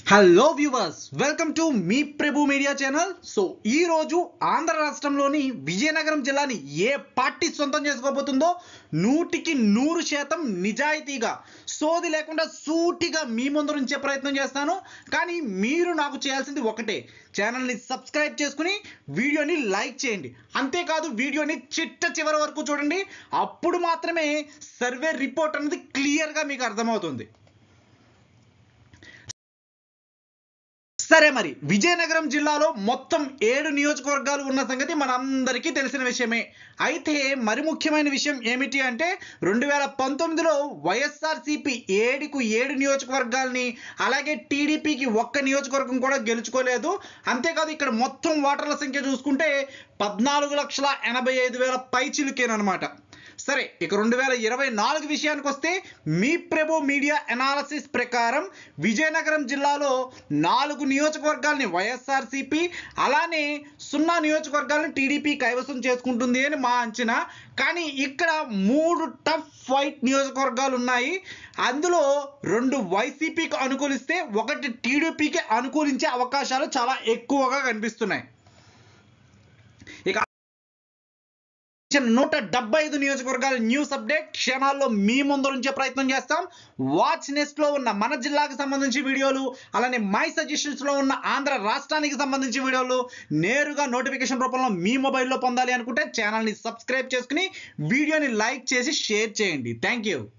hello viewers welcome to మీ Prabhu media channel so ఈ రోజు ఆంధ్ర రాష్ట్రంలోని విజయనగరం జిల్లాని ఏ పార్టీ సొంతం చేసుకోబోతుందో నూటికి నూరు శాతం నిజాయితీగా సోది లేకుండా సూటిగా మీ ముందు నుంచే ప్రయత్నం చేస్తాను కానీ మీరు నాకు చేయాల్సింది ఒకటే ఛానల్ని సబ్స్క్రైబ్ చేసుకుని వీడియోని లైక్ చేయండి అంతేకాదు వీడియోని చిట్ట చివరి వరకు చూడండి అప్పుడు మాత్రమే సర్వే రిపోర్ట్ అనేది క్లియర్గా మీకు అర్థమవుతుంది సరే మరి విజయనగరం జిల్లాలో మొత్తం ఏడు నియోజకవర్గాలు ఉన్న సంగతి మనందరికీ తెలిసిన విషయమే అయితే మరి ముఖ్యమైన విషయం ఏమిటి అంటే రెండు వేల పంతొమ్మిదిలో వైఎస్ఆర్సీపీ ఏడుకు ఏడు నియోజకవర్గాల్ని అలాగే టీడీపీకి ఒక్క నియోజకవర్గం కూడా గెలుచుకోలేదు అంతేకాదు ఇక్కడ మొత్తం ఓటర్ల సంఖ్య చూసుకుంటే పద్నాలుగు లక్షల ఎనభై ఐదు వేల పైచిలుకేనమాట సరే ఇక రెండు వేల ఇరవై నాలుగు విషయానికి వస్తే మీ ప్రభు మీడియా అనాలసిస్ ప్రకారం విజయనగరం జిల్లాలో నాలుగు నియోజకవర్గాల్ని వైఎస్ఆర్సీపీ అలానే సున్నా నియోజకవర్గాలను టీడీపీ కైవసం చేసుకుంటుంది అని మా అంచనా కానీ ఇక్కడ మూడు టఫ్ ఫైట్ నియోజకవర్గాలు ఉన్నాయి అందులో రెండు వైసీపీకి అనుకూలిస్తే ఒకటి టీడీపీకి అనుకూలించే అవకాశాలు చాలా ఎక్కువగా కనిపిస్తున్నాయి ఇక నూట డెబ్బై ఐదు నియోజకవర్గాల న్యూస్ అప్డేట్ క్షణాల్లో మీ ముందు నుంచే ప్రయత్నం చేస్తాం వాచ్ నెస్ట్ లో ఉన్న మన జిల్లాకు సంబంధించి వీడియోలు అలానే మై సజెషన్స్ లో ఉన్న ఆంధ్ర రాష్ట్రానికి సంబంధించి వీడియోలు నేరుగా నోటిఫికేషన్ రూపంలో మీ మొబైల్లో పొందాలి అనుకుంటే ఛానల్ని సబ్స్క్రైబ్ చేసుకుని వీడియోని లైక్ చేసి షేర్ చేయండి థ్యాంక్ యూ